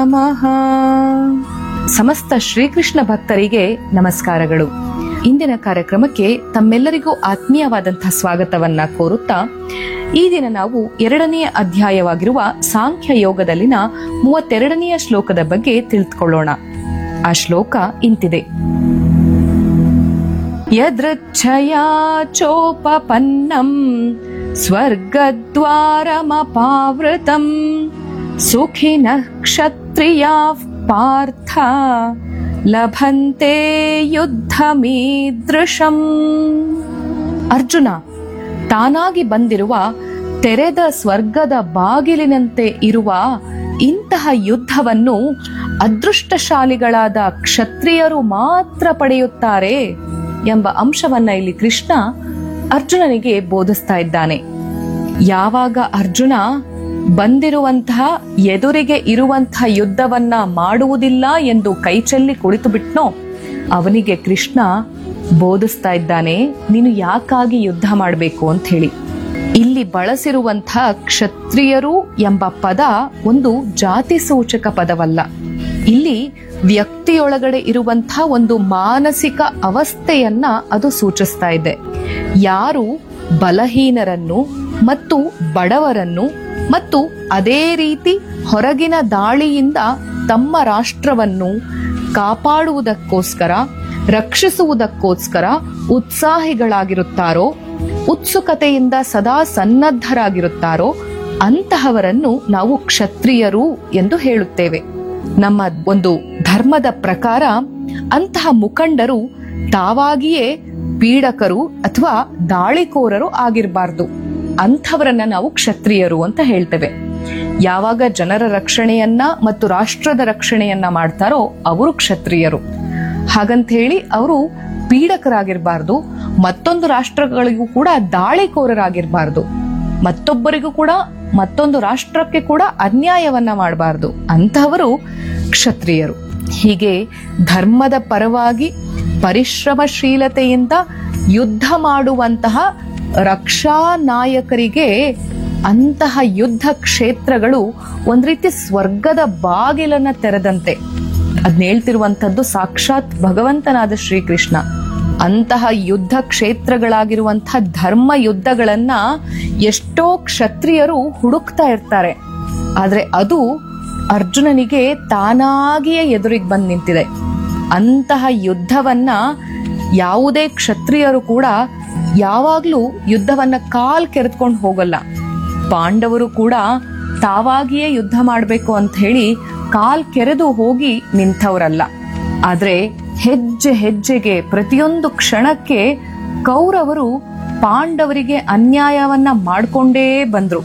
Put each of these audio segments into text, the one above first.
ನಮಃ ಸಮಸ್ತ ಶ್ರೀಕೃಷ್ಣ ಭಕ್ತರಿಗೆ ನಮಸ್ಕಾರಗಳು ಇಂದಿನ ಕಾರ್ಯಕ್ರಮಕ್ಕೆ ತಮ್ಮೆಲ್ಲರಿಗೂ ಆತ್ಮೀಯವಾದಂತಹ ಸ್ವಾಗತವನ್ನ ಕೋರುತ್ತಾ ಈ ದಿನ ನಾವು ಎರಡನೆಯ ಅಧ್ಯಾಯವಾಗಿರುವ ಸಾಂಖ್ಯ ಯೋಗದಲ್ಲಿನ ಮೂವತ್ತೆರಡನೆಯ ಶ್ಲೋಕದ ಬಗ್ಗೆ ತಿಳಿದುಕೊಳ್ಳೋಣ ಆ ಶ್ಲೋಕ ಇಂತಿದೆ ಯದೃಚ್ಛಯಾ ಚೋಪಪನ್ನಂ ಸ್ವರ್ಗದ್ವಾರಮಪಾವೃತಂ ಸುಖಿನಃ ಕ್ಷತ್ರಿಯಾಃ ಪಾರ್ಥ ಲಭಂತೆ ಯುದ್ಧಮೀದೃಶಂ ಅರ್ಜುನ ತಾನಾಗಿ ಬಂದಿರುವ ತೆರೆದ ಸ್ವರ್ಗದ ಬಾಗಿಲಿನಂತೆ ಇರುವ ಇಂತಹ ಯುದ್ಧವನ್ನು ಅದೃಷ್ಟಶಾಲಿಗಳಾದ ಕ್ಷತ್ರಿಯರು ಮಾತ್ರ ಪಡೆಯುತ್ತಾರೆ ಎಂಬ ಅಂಶವನ್ನ ಇಲ್ಲಿ ಕೃಷ್ಣ ಅರ್ಜುನನಿಗೆ ಬೋಧಿಸ್ತಾ ಇದ್ದಾನೆ ಯಾವಾಗ ಅರ್ಜುನ ಬಂದಿರುವಂತಹ ಎದುರಿಗೆ ಇರುವಂತಹ ಯುದ್ಧವನ್ನ ಮಾಡುವುದಿಲ್ಲ ಎಂದು ಕೈಚೆಲ್ಲಿ ಕುಳಿತು ಬಿಟ್ನೋ ಅವನಿಗೆ ಕೃಷ್ಣ ಬೋಧಿಸ್ತಾ ಇದ್ದಾನೆ ನೀನು ಯಾಕಾಗಿ ಯುದ್ಧ ಮಾಡಬೇಕು ಅಂತ ಹೇಳಿ ಇಲ್ಲಿ ಬಳಸಿರುವಂತಹ ಕ್ಷತ್ರಿಯರು ಎಂಬ ಪದ ಒಂದು ಜಾತಿ ಸೂಚಕ ಪದವಲ್ಲ ಇಲ್ಲಿ ವ್ಯಕ್ತಿಯೊಳಗಡೆ ಇರುವಂತಹ ಒಂದು ಮಾನಸಿಕ ಅವಸ್ಥೆಯನ್ನ ಅದು ಸೂಚಿಸ್ತಾ ಇದೆ ಯಾರು ಬಲಹೀನರನ್ನು ಮತ್ತು ಬಡವರನ್ನು ಮತ್ತು ಅದೇ ರೀತಿ ಹೊರಗಿನ ದಾಳಿಯಿಂದ ತಮ್ಮ ರಾಷ್ಟ್ರವನ್ನು ಕಾಪಾಡುವುದಕ್ಕೋಸ್ಕರ ರಕ್ಷಿಸುವುದಕ್ಕೋಸ್ಕರ ಉತ್ಸಾಹಿಗಳಾಗಿರುತ್ತಾರೋ ಉತ್ಸುಕತೆಯಿಂದ ಸದಾ ಸನ್ನದ್ಧರಾಗಿರುತ್ತಾರೋ ಅಂತಹವರನ್ನು ನಾವು ಕ್ಷತ್ರಿಯರು ಎಂದು ಹೇಳುತ್ತೇವೆ ನಮ್ಮ ಒಂದು ಧರ್ಮದ ಪ್ರಕಾರ ಅಂತಹ ಮುಖಂಡರು ತಾವಾಗಿಯೇ ಪೀಡಕರು ಅಥವಾ ದಾಳಿಕೋರರು ಆಗಿರಬಾರ್ದು ಅಂಥವರನ್ನ ನಾವು ಕ್ಷತ್ರಿಯರು ಅಂತ ಹೇಳ್ತೇವೆ ಯಾವಾಗ ಜನರ ರಕ್ಷಣೆಯನ್ನ ಮತ್ತು ರಾಷ್ಟ್ರದ ರಕ್ಷಣೆಯನ್ನ ಮಾಡ್ತಾರೋ ಅವರು ಕ್ಷತ್ರಿಯರು ಹಾಗಂತ ಹೇಳಿ ಅವರು ಪೀಡಕರಾಗಿರ್ಬಾರ್ದು ಮತ್ತೊಂದು ರಾಷ್ಟ್ರಗಳಿಗೂ ಕೂಡ ದಾಳಿಕೋರರಾಗಿರ್ಬಾರ್ದು ಮತ್ತೊಬ್ಬರಿಗೂ ಕೂಡ ಮತ್ತೊಂದು ರಾಷ್ಟ್ರಕ್ಕೆ ಕೂಡ ಅನ್ಯಾಯವನ್ನ ಮಾಡಬಾರ್ದು ಅಂತಹವರು ಕ್ಷತ್ರಿಯರು ಹೀಗೆ ಧರ್ಮದ ಪರವಾಗಿ ಪರಿಶ್ರಮಶೀಲತೆಯಿಂದ ಯುದ್ಧ ಮಾಡುವಂತಹ ರಕ್ಷಾ ನಾಯಕರಿಗೆ ಅಂತಹ ಯುದ್ಧ ಕ್ಷೇತ್ರಗಳು ಒಂದ್ ರೀತಿ ಸ್ವರ್ಗದ ಬಾಗಿಲನ್ನ ತೆರೆದಂತೆ ಅದ್ನ ಹೇಳ್ತಿರುವಂತದ್ದು ಸಾಕ್ಷಾತ್ ಭಗವಂತನಾದ ಶ್ರೀಕೃಷ್ಣ ಅಂತಹ ಯುದ್ಧ ಕ್ಷೇತ್ರಗಳಾಗಿರುವಂತಹ ಧರ್ಮ ಯುದ್ಧಗಳನ್ನ ಎಷ್ಟೋ ಕ್ಷತ್ರಿಯರು ಹುಡುಕ್ತಾ ಇರ್ತಾರೆ ಆದ್ರೆ ಅದು ಅರ್ಜುನನಿಗೆ ತಾನಾಗಿಯೇ ಎದುರಿಗೆ ಬಂದ್ ನಿಂತಿದೆ ಅಂತಹ ಯುದ್ಧವನ್ನ ಯಾವುದೇ ಕ್ಷತ್ರಿಯರು ಕೂಡ ಯಾವಾಗ್ಲೂ ಯುದ್ಧವನ್ನ ಕಾಲ್ ಕೆರೆದುಕೊಂಡು ಹೋಗಲ್ಲ ಪಾಂಡವರು ಕೂಡ ತಾವಾಗಿಯೇ ಯುದ್ಧ ಮಾಡಬೇಕು ಅಂತ ಹೇಳಿ ಕಾಲ್ ಕೆರೆದು ಹೋಗಿ ನಿಂತವರಲ್ಲ ಆದ್ರೆ ಹೆಜ್ಜೆ ಹೆಜ್ಜೆಗೆ ಪ್ರತಿಯೊಂದು ಕ್ಷಣಕ್ಕೆ ಕೌರವರು ಪಾಂಡವರಿಗೆ ಅನ್ಯಾಯವನ್ನ ಮಾಡ್ಕೊಂಡೇ ಬಂದ್ರು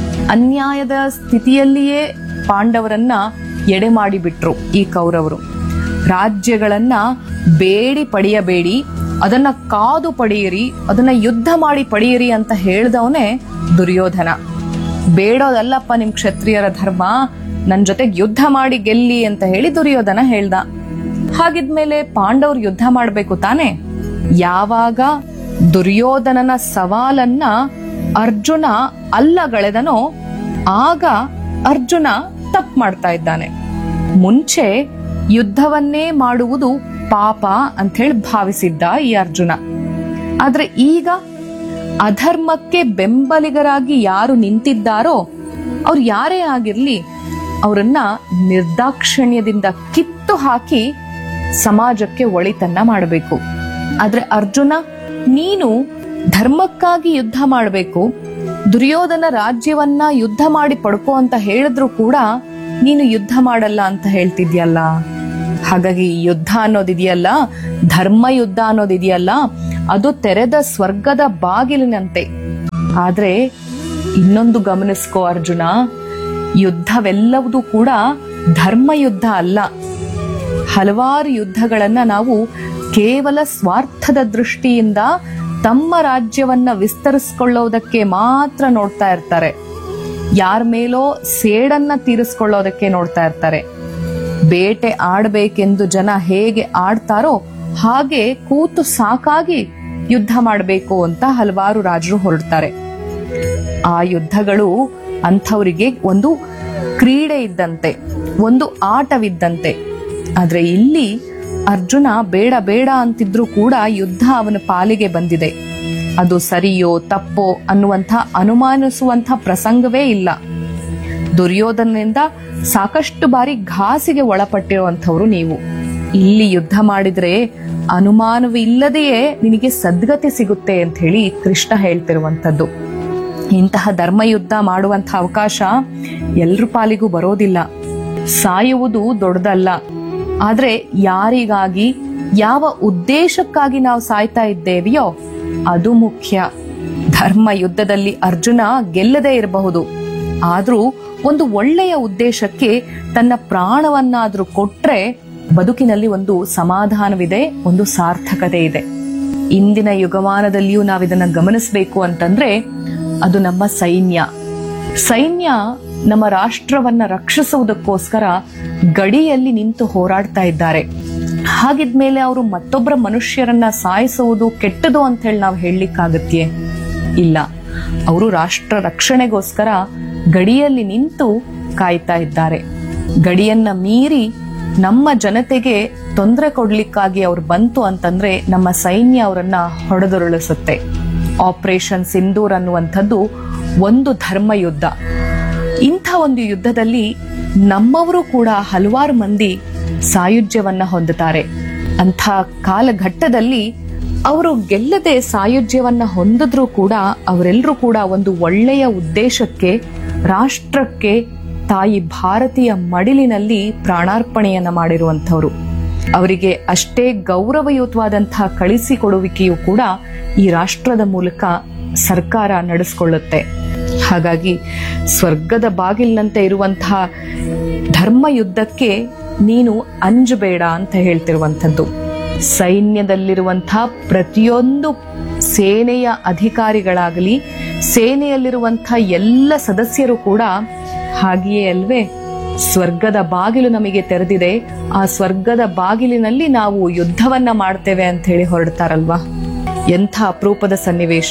ಅನ್ಯಾಯದ ಸ್ಥಿತಿಯಲ್ಲಿಯೇ ಪಾಂಡವರನ್ನ ಎಡೆ ಮಾಡಿಬಿಟ್ರು ಈ ಕೌರವರು ರಾಜ್ಯಗಳನ್ನ ಬೇಡಿ ಪಡೆಯಬೇಡಿ ಅದನ್ನ ಕಾದು ಪಡೆಯಿರಿ ಅದನ್ನ ಯುದ್ಧ ಮಾಡಿ ಪಡೆಯಿರಿ ಅಂತ ಹೇಳ್ದವನೇ ದುರ್ಯೋಧನ ಬೇಡೋದಲ್ಲಪ್ಪ ನಿಮ್ ಕ್ಷತ್ರಿಯರ ಧರ್ಮ ನನ್ ಜೊತೆಗೆ ಯುದ್ಧ ಮಾಡಿ ಗೆಲ್ಲಿ ಅಂತ ಹೇಳಿ ದುರ್ಯೋಧನ ಹೇಳ್ದ ಹಾಗಿದ್ಮೇಲೆ ಪಾಂಡವರು ಯುದ್ಧ ಮಾಡ್ಬೇಕು ತಾನೆ ಯಾವಾಗ ದುರ್ಯೋಧನನ ಸವಾಲನ್ನ ಅರ್ಜುನ ಅಲ್ಲಗಳೆದನೋ ಆಗ ಅರ್ಜುನ ತಪ್ಪು ಮಾಡ್ತಾ ಇದ್ದಾನೆ ಮುಂಚೆ ಯುದ್ಧವನ್ನೇ ಮಾಡುವುದು ಪಾಪ ಅಂತ ಹೇಳಿ ಭಾವಿಸಿದ್ದ ಈ ಅರ್ಜುನ ಆದ್ರೆ ಈಗ ಅಧರ್ಮಕ್ಕೆ ಬೆಂಬಲಿಗರಾಗಿ ಯಾರು ನಿಂತಿದ್ದಾರೋ ಅವ್ರು ಯಾರೇ ಆಗಿರ್ಲಿ ಅವರನ್ನ ನಿರ್ದಾಕ್ಷಣ್ಯದಿಂದ ಕಿತ್ತು ಹಾಕಿ ಸಮಾಜಕ್ಕೆ ಒಳಿತನ್ನ ಮಾಡಬೇಕು ಆದ್ರೆ ಅರ್ಜುನ ನೀನು ಧರ್ಮಕ್ಕಾಗಿ ಯುದ್ಧ ಮಾಡಬೇಕು ದುರ್ಯೋಧನ ರಾಜ್ಯವನ್ನ ಯುದ್ಧ ಮಾಡಿ ಪಡ್ಕೋ ಅಂತ ಹೇಳಿದ್ರು ಕೂಡ ನೀನು ಯುದ್ಧ ಮಾಡಲ್ಲ ಅಂತ ಹೇಳ್ತಿದ್ಯಲ್ಲ ಹಾಗಾಗಿ ಈ ಯುದ್ಧ ಅನ್ನೋದಿದೆಯಲ್ಲ ಧರ್ಮ ಯುದ್ಧ ಅನ್ನೋದಿದೆಯಲ್ಲ ಅದು ತೆರೆದ ಸ್ವರ್ಗದ ಬಾಗಿಲಿನಂತೆ ಆದ್ರೆ ಇನ್ನೊಂದು ಗಮನಿಸ್ಕೋ ಅರ್ಜುನ ಯುದ್ಧವೆಲ್ಲವೂ ಕೂಡ ಧರ್ಮ ಯುದ್ಧ ಅಲ್ಲ ಹಲವಾರು ಯುದ್ಧಗಳನ್ನ ನಾವು ಕೇವಲ ಸ್ವಾರ್ಥದ ದೃಷ್ಟಿಯಿಂದ ತಮ್ಮ ರಾಜ್ಯವನ್ನ ವಿಸ್ತರಿಸಿಕೊಳ್ಳೋದಕ್ಕೆ ಮಾತ್ರ ನೋಡ್ತಾ ಇರ್ತಾರೆ ಯಾರ ಮೇಲೋ ಸೇಡನ್ನ ತೀರಿಸ್ಕೊಳ್ಳೋದಕ್ಕೆ ನೋಡ್ತಾ ಇರ್ತಾರೆ ಬೇಟೆ ಆಡ್ಬೇಕೆಂದು ಜನ ಹೇಗೆ ಆಡ್ತಾರೋ ಹಾಗೆ ಕೂತು ಸಾಕಾಗಿ ಯುದ್ಧ ಮಾಡಬೇಕು ಅಂತ ಹಲವಾರು ರಾಜರು ಹೊರಡ್ತಾರೆ ಆ ಯುದ್ಧಗಳು ಅಂಥವರಿಗೆ ಒಂದು ಕ್ರೀಡೆ ಇದ್ದಂತೆ ಒಂದು ಆಟವಿದ್ದಂತೆ ಆದ್ರೆ ಇಲ್ಲಿ ಅರ್ಜುನ ಬೇಡ ಬೇಡ ಅಂತಿದ್ರೂ ಕೂಡ ಯುದ್ಧ ಅವನ ಪಾಲಿಗೆ ಬಂದಿದೆ ಅದು ಸರಿಯೋ ತಪ್ಪೋ ಅನ್ನುವಂಥ ಅನುಮಾನಿಸುವಂಥ ಪ್ರಸಂಗವೇ ಇಲ್ಲ ದುರ್ಯೋಧನನಿಂದ ಸಾಕಷ್ಟು ಬಾರಿ ಘಾಸಿಗೆ ಒಳಪಟ್ಟಿರುವಂಥವ್ರು ನೀವು ಇಲ್ಲಿ ಯುದ್ಧ ಮಾಡಿದ್ರೆ ಅನುಮಾನವಿಲ್ಲದೆಯೇ ನಿನಗೆ ಸದ್ಗತಿ ಸಿಗುತ್ತೆ ಅಂತ ಹೇಳಿ ಕೃಷ್ಣ ಹೇಳ್ತಿರುವಂಥದ್ದು ಇಂತಹ ಧರ್ಮಯುದ್ಧ ಮಾಡುವಂಥ ಅವಕಾಶ ಎಲ್ರ ಪಾಲಿಗೂ ಬರೋದಿಲ್ಲ ಸಾಯುವುದು ದೊಡ್ಡದಲ್ಲ ಆದ್ರೆ ಯಾರಿಗಾಗಿ ಯಾವ ಉದ್ದೇಶಕ್ಕಾಗಿ ನಾವು ಸಾಯ್ತಾ ಇದ್ದೇವೆಯೋ ಅದು ಮುಖ್ಯ ಧರ್ಮ ಯುದ್ಧದಲ್ಲಿ ಅರ್ಜುನ ಗೆಲ್ಲದೇ ಇರಬಹುದು ಆದ್ರೂ ಒಂದು ಒಳ್ಳೆಯ ಉದ್ದೇಶಕ್ಕೆ ತನ್ನ ಪ್ರಾಣವನ್ನಾದ್ರೂ ಕೊಟ್ರೆ ಬದುಕಿನಲ್ಲಿ ಒಂದು ಸಮಾಧಾನವಿದೆ ಒಂದು ಸಾರ್ಥಕತೆ ಇದೆ ಇಂದಿನ ಯುಗಮಾನದಲ್ಲಿಯೂ ನಾವಿದನ್ನ ಗಮನಿಸಬೇಕು ಅಂತಂದ್ರೆ ಅದು ನಮ್ಮ ಸೈನ್ಯ ಸೈನ್ಯ ನಮ್ಮ ರಾಷ್ಟ್ರವನ್ನ ರಕ್ಷಿಸುವುದಕ್ಕೋಸ್ಕರ ಗಡಿಯಲ್ಲಿ ನಿಂತು ಹೋರಾಡ್ತಾ ಇದ್ದಾರೆ ಹಾಗಿದ್ಮೇಲೆ ಅವರು ಮತ್ತೊಬ್ಬರ ಮನುಷ್ಯರನ್ನ ಸಾಯಿಸುವುದು ಕೆಟ್ಟದು ಅಂತ ಹೇಳಿ ನಾವು ಹೇಳಲಿಕ್ಕಾಗತ್ಯೆ ಇಲ್ಲ ಅವರು ರಾಷ್ಟ್ರ ರಕ್ಷಣೆಗೋಸ್ಕರ ಗಡಿಯಲ್ಲಿ ನಿಂತು ಕಾಯ್ತಾ ಇದ್ದಾರೆ ಗಡಿಯನ್ನ ಮೀರಿ ನಮ್ಮ ಜನತೆಗೆ ತೊಂದರೆ ಕೊಡ್ಲಿಕ್ಕಾಗಿ ಅವ್ರು ಬಂತು ಅಂತಂದ್ರೆ ನಮ್ಮ ಸೈನ್ಯ ಅವರನ್ನ ಹೊಡೆದುರುಳಿಸುತ್ತೆ ಆಪರೇಷನ್ ಸಿಂಧೂರ್ ಅನ್ನುವಂಥದ್ದು ಒಂದು ಧರ್ಮ ಯುದ್ಧ ಇಂಥ ಒಂದು ಯುದ್ಧದಲ್ಲಿ ನಮ್ಮವರು ಕೂಡ ಹಲವಾರು ಮಂದಿ ಸಾಯುಜ್ಯವನ್ನ ಹೊಂದುತ್ತಾರೆ ಅಂಥ ಕಾಲಘಟ್ಟದಲ್ಲಿ ಅವರು ಗೆಲ್ಲದೆ ಸಾಯುಜ್ಯವನ್ನ ಹೊಂದಿದ್ರೂ ಕೂಡ ಅವರೆಲ್ಲರೂ ಕೂಡ ಒಂದು ಒಳ್ಳೆಯ ಉದ್ದೇಶಕ್ಕೆ ರಾಷ್ಟ್ರಕ್ಕೆ ತಾಯಿ ಭಾರತೀಯ ಮಡಿಲಿನಲ್ಲಿ ಪ್ರಾಣಾರ್ಪಣೆಯನ್ನ ಮಾಡಿರುವಂಥವ್ರು ಅವರಿಗೆ ಅಷ್ಟೇ ಗೌರವಯುತವಾದಂತಹ ಕಳಿಸಿಕೊಡುವಿಕೆಯು ಕೂಡ ಈ ರಾಷ್ಟ್ರದ ಮೂಲಕ ಸರ್ಕಾರ ನಡೆಸ್ಕೊಳ್ಳುತ್ತೆ ಹಾಗಾಗಿ ಸ್ವರ್ಗದ ಬಾಗಿಲಿನಂತೆ ಇರುವಂತಹ ಧರ್ಮ ಯುದ್ಧಕ್ಕೆ ನೀನು ಅಂಜಬೇಡ ಅಂತ ಹೇಳ್ತಿರುವಂಥದ್ದು ಸೈನ್ಯದಲ್ಲಿರುವಂತಹ ಪ್ರತಿಯೊಂದು ಸೇನೆಯ ಅಧಿಕಾರಿಗಳಾಗಲಿ ಸೇನೆಯಲ್ಲಿರುವಂತಹ ಎಲ್ಲ ಸದಸ್ಯರು ಕೂಡ ಹಾಗೆಯೇ ಅಲ್ವೇ ಸ್ವರ್ಗದ ಬಾಗಿಲು ನಮಗೆ ತೆರೆದಿದೆ ಆ ಸ್ವರ್ಗದ ಬಾಗಿಲಿನಲ್ಲಿ ನಾವು ಯುದ್ಧವನ್ನ ಮಾಡ್ತೇವೆ ಅಂತ ಹೇಳಿ ಹೊರಡ್ತಾರಲ್ವಾ ಎಂಥ ಅಪರೂಪದ ಸನ್ನಿವೇಶ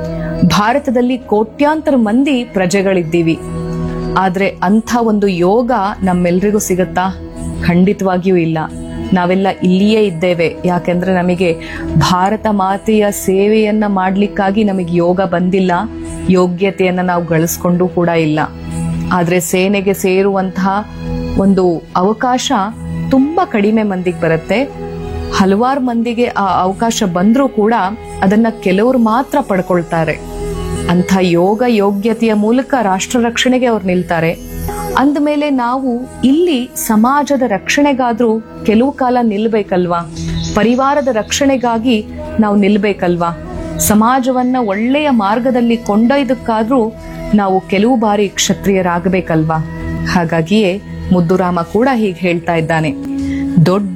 ಭಾರತದಲ್ಲಿ ಕೋಟ್ಯಾಂತರ ಮಂದಿ ಪ್ರಜೆಗಳಿದ್ದೀವಿ ಆದ್ರೆ ಅಂಥ ಒಂದು ಯೋಗ ನಮ್ಮೆಲ್ರಿಗೂ ಸಿಗುತ್ತಾ ಖಂಡಿತವಾಗಿಯೂ ಇಲ್ಲ ನಾವೆಲ್ಲ ಇಲ್ಲಿಯೇ ಇದ್ದೇವೆ ಯಾಕೆಂದ್ರೆ ನಮಗೆ ಭಾರತ ಮಾತೆಯ ಸೇವೆಯನ್ನ ಮಾಡ್ಲಿಕ್ಕಾಗಿ ನಮಗೆ ಯೋಗ ಬಂದಿಲ್ಲ ಯೋಗ್ಯತೆಯನ್ನ ನಾವು ಗಳಿಸ್ಕೊಂಡು ಕೂಡ ಇಲ್ಲ ಆದ್ರೆ ಸೇನೆಗೆ ಸೇರುವಂತಹ ಒಂದು ಅವಕಾಶ ತುಂಬಾ ಕಡಿಮೆ ಮಂದಿಗೆ ಬರುತ್ತೆ ಹಲವಾರು ಮಂದಿಗೆ ಆ ಅವಕಾಶ ಬಂದ್ರೂ ಕೂಡ ಅದನ್ನ ಕೆಲವರು ಮಾತ್ರ ಪಡ್ಕೊಳ್ತಾರೆ ಅಂಥ ಯೋಗ ಯೋಗ್ಯತೆಯ ಮೂಲಕ ರಾಷ್ಟ್ರ ರಕ್ಷಣೆಗೆ ಅವ್ರು ನಿಲ್ತಾರೆ ಅಂದಮೇಲೆ ನಾವು ಇಲ್ಲಿ ಸಮಾಜದ ರಕ್ಷಣೆಗಾದ್ರೂ ಕೆಲವು ಕಾಲ ನಿಲ್ಬೇಕಲ್ವಾ ಪರಿವಾರದ ರಕ್ಷಣೆಗಾಗಿ ನಾವು ನಿಲ್ಬೇಕಲ್ವಾ ಸಮಾಜವನ್ನ ಒಳ್ಳೆಯ ಮಾರ್ಗದಲ್ಲಿ ಕೊಂಡೊಯ್ದಕ್ಕಾದ್ರೂ ನಾವು ಕೆಲವು ಬಾರಿ ಕ್ಷತ್ರಿಯರಾಗಬೇಕಲ್ವಾ ಹಾಗಾಗಿಯೇ ಮುದ್ದುರಾಮ ಕೂಡ ಹೀಗೆ ಹೇಳ್ತಾ ಇದ್ದಾನೆ ದೊಡ್ಡ